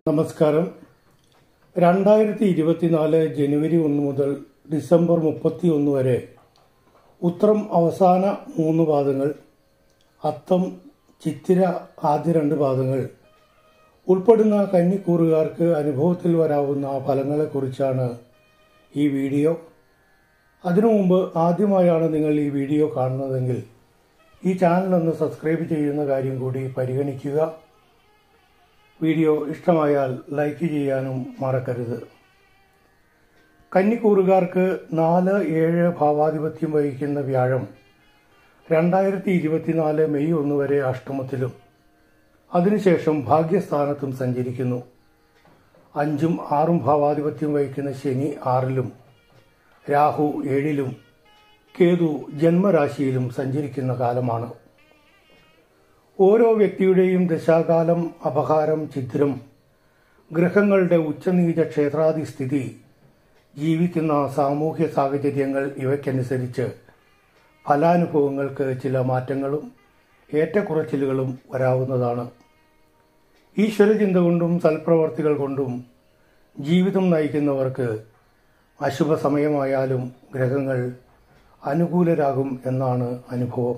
നമസ്കാരം രണ്ടായിരത്തി ഇരുപത്തിനാല് ജനുവരി ഒന്ന് മുതൽ ഡിസംബർ മുപ്പത്തി ഒന്ന് വരെ ഉത്രം അവസാന മൂന്ന് പാദങ്ങൾ അത്തം ചിത്തിര ആദ്യ രണ്ട് പാദങ്ങൾ ഉൾപ്പെടുന്ന കന്നിക്കൂറുകാർക്ക് അനുഭവത്തിൽ വരാവുന്ന ഫലങ്ങളെക്കുറിച്ചാണ് ഈ വീഡിയോ അതിനു മുമ്പ് ആദ്യമായാണ് നിങ്ങൾ ഈ വീഡിയോ കാണുന്നതെങ്കിൽ ഈ ചാനൽ ഒന്ന് സബ്സ്ക്രൈബ് ചെയ്യുന്ന കാര്യം കൂടി പരിഗണിക്കുക വീഡിയോ ഇഷ്ടമായാൽ ലൈക്ക് ചെയ്യാനും മറക്കരുത് കന്നിക്കൂറുകാർക്ക് നാല് ഏഴ് ഭാവാധിപത്യം വഹിക്കുന്ന വ്യാഴം രണ്ടായിരത്തി ഇരുപത്തിനാല് മെയ് ഒന്ന് വരെ അഷ്ടമത്തിലും അതിനുശേഷം ഭാഗ്യസ്ഥാനത്തും സഞ്ചരിക്കുന്നു അഞ്ചും ആറും ഭാവാധിപത്യം വഹിക്കുന്ന ശനി ആറിലും രാഹു ഏഴിലും കേതു ജന്മരാശിയിലും സഞ്ചരിക്കുന്ന കാലമാണ് ഓരോ വ്യക്തിയുടെയും ദശാകാലം അപഹാരം ചിത്രം ഗ്രഹങ്ങളുടെ ഉച്ചനീച ക്ഷേത്രാധിസ്ഥിതി ജീവിക്കുന്ന സാമൂഹ്യ സാഹചര്യങ്ങൾ ഇവയ്ക്കനുസരിച്ച് ഫലാനുഭവങ്ങൾക്ക് ചില മാറ്റങ്ങളും ഏറ്റക്കുറച്ചിലുകളും വരാവുന്നതാണ് ഈശ്വരചിന്ത കൊണ്ടും സൽപ്രവർത്തികൾ കൊണ്ടും ജീവിതം നയിക്കുന്നവർക്ക് അശുഭ സമയമായാലും ഗ്രഹങ്ങൾ അനുകൂലരാകും എന്നാണ് അനുഭവം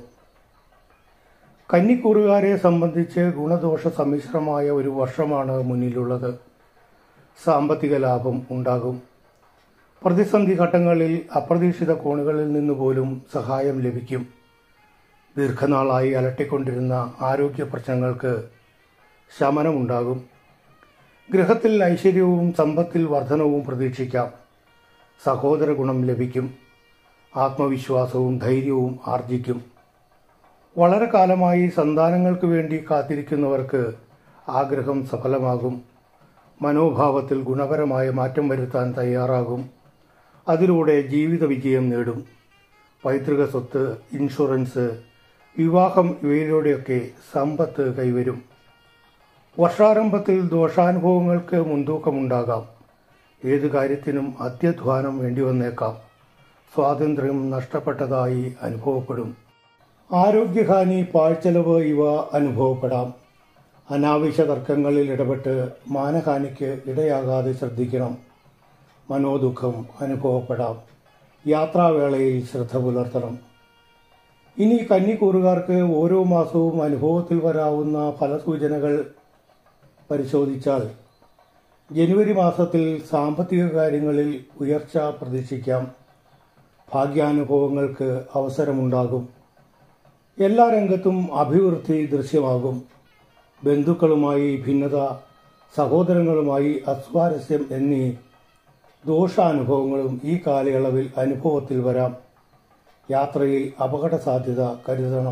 കന്നിക്കൂറുകാരെ സംബന്ധിച്ച് ഗുണദോഷ സമ്മിശ്രമായ ഒരു വർഷമാണ് മുന്നിലുള്ളത് സാമ്പത്തിക ലാഭം ഉണ്ടാകും പ്രതിസന്ധി ഘട്ടങ്ങളിൽ അപ്രതീക്ഷിത കോണുകളിൽ നിന്ന് പോലും സഹായം ലഭിക്കും ദീർഘനാളായി അലട്ടിക്കൊണ്ടിരുന്ന ആരോഗ്യ പ്രശ്നങ്ങൾക്ക് ശമനമുണ്ടാകും ഗൃഹത്തിൽ ഐശ്വര്യവും സമ്പത്തിൽ വർധനവും പ്രതീക്ഷിക്കാം സഹോദര ഗുണം ലഭിക്കും ആത്മവിശ്വാസവും ധൈര്യവും ആർജിക്കും വളരെ കാലമായി സന്താനങ്ങൾക്ക് വേണ്ടി കാത്തിരിക്കുന്നവർക്ക് ആഗ്രഹം സഫലമാകും മനോഭാവത്തിൽ ഗുണപരമായ മാറ്റം വരുത്താൻ തയ്യാറാകും അതിലൂടെ ജീവിത വിജയം നേടും പൈതൃക സ്വത്ത് ഇൻഷുറൻസ് വിവാഹം ഇവയിലൂടെയൊക്കെ സമ്പത്ത് കൈവരും വർഷാരംഭത്തിൽ ദോഷാനുഭവങ്ങൾക്ക് മുൻതൂക്കമുണ്ടാകാം ഏത് കാര്യത്തിനും അത്യധ്വാനം വേണ്ടിവന്നേക്കാം സ്വാതന്ത്ര്യം നഷ്ടപ്പെട്ടതായി അനുഭവപ്പെടും ആരോഗ്യഹാനി പാഴ്ചെലവ് ഇവ അനുഭവപ്പെടാം അനാവശ്യ തർക്കങ്ങളിൽ ഇടപെട്ട് മാനഹാനിക്ക് ഇടയാകാതെ ശ്രദ്ധിക്കണം മനോദുഃഖം അനുഭവപ്പെടാം യാത്രാവേളയിൽ ശ്രദ്ധ പുലർത്തണം ഇനി കന്നിക്കൂറുകാർക്ക് ഓരോ മാസവും അനുഭവത്തിൽ വരാവുന്ന ഫലസൂചനകൾ പരിശോധിച്ചാൽ ജനുവരി മാസത്തിൽ സാമ്പത്തിക കാര്യങ്ങളിൽ ഉയർച്ച പ്രതീക്ഷിക്കാം ഭാഗ്യാനുഭവങ്ങൾക്ക് അവസരമുണ്ടാകും എല്ലാ രംഗത്തും അഭിവൃദ്ധി ദൃശ്യമാകും ബന്ധുക്കളുമായി ഭിന്നത സഹോദരങ്ങളുമായി അസ്വാരസ്യം എന്നീ ദോഷാനുഭവങ്ങളും ഈ കാലയളവിൽ അനുഭവത്തിൽ വരാം യാത്രയിൽ അപകട സാധ്യത കരുതണം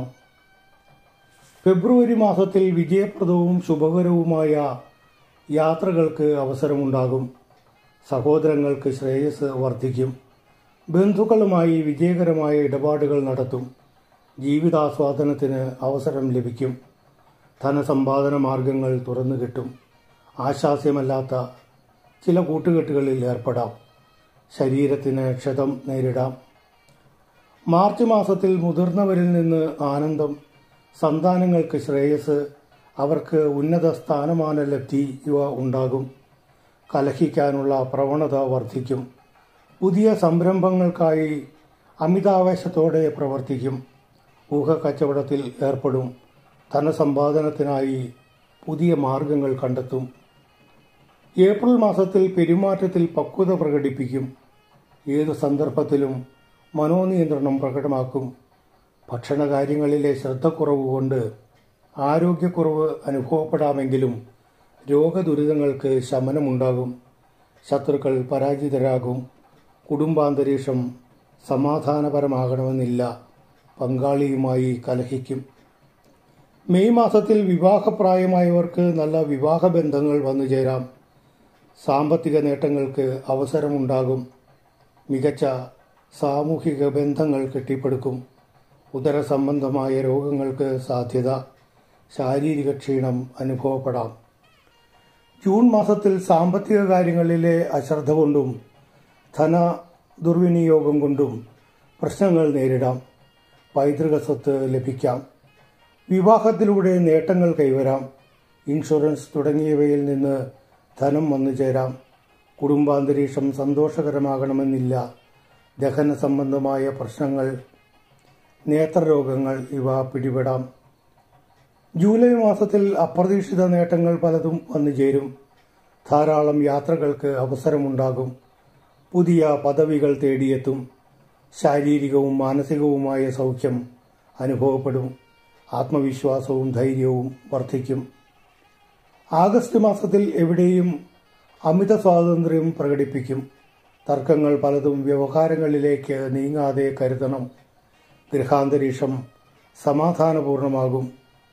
ഫെബ്രുവരി മാസത്തിൽ വിജയപ്രദവും ശുഭകരവുമായ യാത്രകൾക്ക് അവസരമുണ്ടാകും സഹോദരങ്ങൾക്ക് ശ്രേയസ് വർദ്ധിക്കും ബന്ധുക്കളുമായി വിജയകരമായ ഇടപാടുകൾ നടത്തും ജീവിതാസ്വാദനത്തിന് അവസരം ലഭിക്കും ധനസമ്പാദന മാർഗങ്ങൾ തുറന്നു കിട്ടും ആശാസ്യമല്ലാത്ത ചില കൂട്ടുകെട്ടുകളിൽ ഏർപ്പെടാം ശരീരത്തിന് ക്ഷതം നേരിടാം മാർച്ച് മാസത്തിൽ മുതിർന്നവരിൽ നിന്ന് ആനന്ദം സന്താനങ്ങൾക്ക് ശ്രേയസ് അവർക്ക് ഉന്നത സ്ഥാനമാന ലബ്ധി ഇവ ഉണ്ടാകും കലഹിക്കാനുള്ള പ്രവണത വർദ്ധിക്കും പുതിയ സംരംഭങ്ങൾക്കായി അമിതാവേശത്തോടെ പ്രവർത്തിക്കും ഊഹക്കച്ചവടത്തിൽ ഏർപ്പെടും ധനസമ്പാദനത്തിനായി പുതിയ മാർഗങ്ങൾ കണ്ടെത്തും ഏപ്രിൽ മാസത്തിൽ പെരുമാറ്റത്തിൽ പക്വത പ്രകടിപ്പിക്കും ഏതു സന്ദർഭത്തിലും മനോനിയന്ത്രണം പ്രകടമാക്കും ഭക്ഷണകാര്യങ്ങളിലെ ശ്രദ്ധക്കുറവ് കൊണ്ട് ആരോഗ്യക്കുറവ് അനുഭവപ്പെടാമെങ്കിലും രോഗദുരിതങ്ങൾക്ക് ശമനമുണ്ടാകും ശത്രുക്കൾ പരാജിതരാകും കുടുംബാന്തരീക്ഷം സമാധാനപരമാകണമെന്നില്ല പങ്കാളിയുമായി കലഹിക്കും മെയ് മാസത്തിൽ വിവാഹപ്രായമായവർക്ക് നല്ല വിവാഹബന്ധങ്ങൾ വന്നു ചേരാം സാമ്പത്തിക നേട്ടങ്ങൾക്ക് അവസരമുണ്ടാകും മികച്ച സാമൂഹിക ബന്ധങ്ങൾ കെട്ടിപ്പടുക്കും ഉദര സംബന്ധമായ രോഗങ്ങൾക്ക് സാധ്യത ശാരീരിക ക്ഷീണം അനുഭവപ്പെടാം ജൂൺ മാസത്തിൽ സാമ്പത്തിക കാര്യങ്ങളിലെ അശ്രദ്ധ കൊണ്ടും ധന ദുർവിനിയോഗം കൊണ്ടും പ്രശ്നങ്ങൾ നേരിടാം പൈതൃക സ്വത്ത് ലഭിക്കാം വിവാഹത്തിലൂടെ നേട്ടങ്ങൾ കൈവരാം ഇൻഷുറൻസ് തുടങ്ങിയവയിൽ നിന്ന് ധനം വന്നു ചേരാം കുടുംബാന്തരീക്ഷം സന്തോഷകരമാകണമെന്നില്ല ദഹന സംബന്ധമായ പ്രശ്നങ്ങൾ നേത്രരോഗങ്ങൾ ഇവ പിടിപെടാം ജൂലൈ മാസത്തിൽ അപ്രതീക്ഷിത നേട്ടങ്ങൾ പലതും വന്നു ചേരും ധാരാളം യാത്രകൾക്ക് അവസരമുണ്ടാകും പുതിയ പദവികൾ തേടിയെത്തും ശാരീരികവും മാനസികവുമായ സൗഖ്യം അനുഭവപ്പെടും ആത്മവിശ്വാസവും ധൈര്യവും വർദ്ധിക്കും ആഗസ്റ്റ് മാസത്തിൽ എവിടെയും അമിത സ്വാതന്ത്ര്യം പ്രകടിപ്പിക്കും തർക്കങ്ങൾ പലതും വ്യവഹാരങ്ങളിലേക്ക് നീങ്ങാതെ കരുതണം ഗൃഹാന്തരീക്ഷം സമാധാനപൂർണമാകും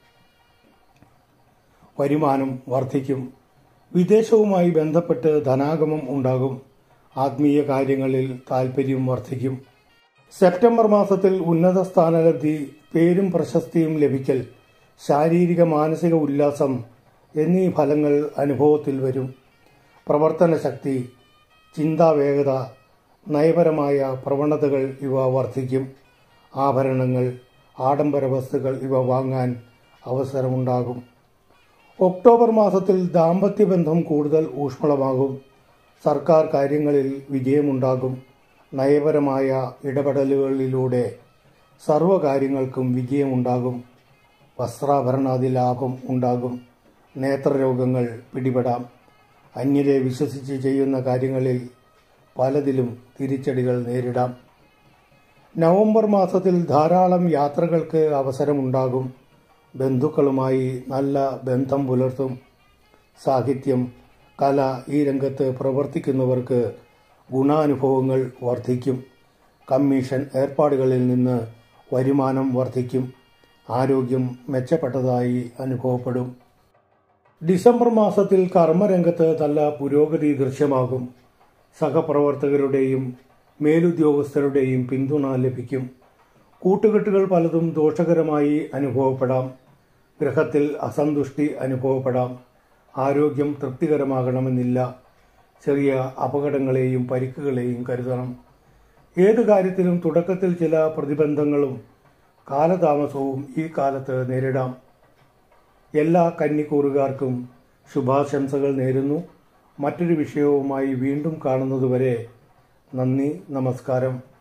വരുമാനം വർദ്ധിക്കും വിദേശവുമായി ബന്ധപ്പെട്ട് ധനാഗമം ഉണ്ടാകും ആത്മീയ കാര്യങ്ങളിൽ താൽപ്പര്യം വർദ്ധിക്കും സെപ്റ്റംബർ മാസത്തിൽ ഉന്നത സ്ഥാനലബ്ധി പേരും പ്രശസ്തിയും ലഭിക്കൽ ശാരീരിക മാനസിക ഉല്ലാസം എന്നീ ഫലങ്ങൾ അനുഭവത്തിൽ വരും പ്രവർത്തന ശക്തി ചിന്താവേഗത നയപരമായ പ്രവണതകൾ ഇവ വർദ്ധിക്കും ആഭരണങ്ങൾ ആഡംബര വസ്തുക്കൾ ഇവ വാങ്ങാൻ അവസരമുണ്ടാകും ഒക്ടോബർ മാസത്തിൽ ദാമ്പത്യബന്ധം കൂടുതൽ ഊഷ്മളമാകും സർക്കാർ കാര്യങ്ങളിൽ വിജയമുണ്ടാകും നയപരമായ ഇടപെടലുകളിലൂടെ സർവകാര്യങ്ങൾക്കും വിജയമുണ്ടാകും വസ്ത്രാഭരണാദി ലാഭം ഉണ്ടാകും നേത്രരോഗങ്ങൾ പിടിപെടാം അന്യരെ വിശ്വസിച്ച് ചെയ്യുന്ന കാര്യങ്ങളിൽ പലതിലും തിരിച്ചടികൾ നേരിടാം നവംബർ മാസത്തിൽ ധാരാളം യാത്രകൾക്ക് അവസരമുണ്ടാകും ബന്ധുക്കളുമായി നല്ല ബന്ധം പുലർത്തും സാഹിത്യം കല ഈ രംഗത്ത് പ്രവർത്തിക്കുന്നവർക്ക് ഗുണാനുഭവങ്ങൾ വർദ്ധിക്കും കമ്മീഷൻ ഏർപ്പാടുകളിൽ നിന്ന് വരുമാനം വർദ്ധിക്കും ആരോഗ്യം മെച്ചപ്പെട്ടതായി അനുഭവപ്പെടും ഡിസംബർ മാസത്തിൽ കർമ്മരംഗത്ത് നല്ല പുരോഗതി ദൃശ്യമാകും സഹപ്രവർത്തകരുടെയും മേലുദ്യോഗസ്ഥരുടെയും പിന്തുണ ലഭിക്കും കൂട്ടുകെട്ടുകൾ പലതും ദോഷകരമായി അനുഭവപ്പെടാം ഗ്രഹത്തിൽ അസന്തുഷ്ടി അനുഭവപ്പെടാം ആരോഗ്യം തൃപ്തികരമാകണമെന്നില്ല ചെറിയ അപകടങ്ങളെയും പരിക്കുകളെയും കരുതണം ഏത് കാര്യത്തിലും തുടക്കത്തിൽ ചില പ്രതിബന്ധങ്ങളും കാലതാമസവും ഈ കാലത്ത് നേരിടാം എല്ലാ കന്നിക്കൂറുകാർക്കും ശുഭാശംസകൾ നേരുന്നു മറ്റൊരു വിഷയവുമായി വീണ്ടും കാണുന്നതുവരെ നന്ദി നമസ്കാരം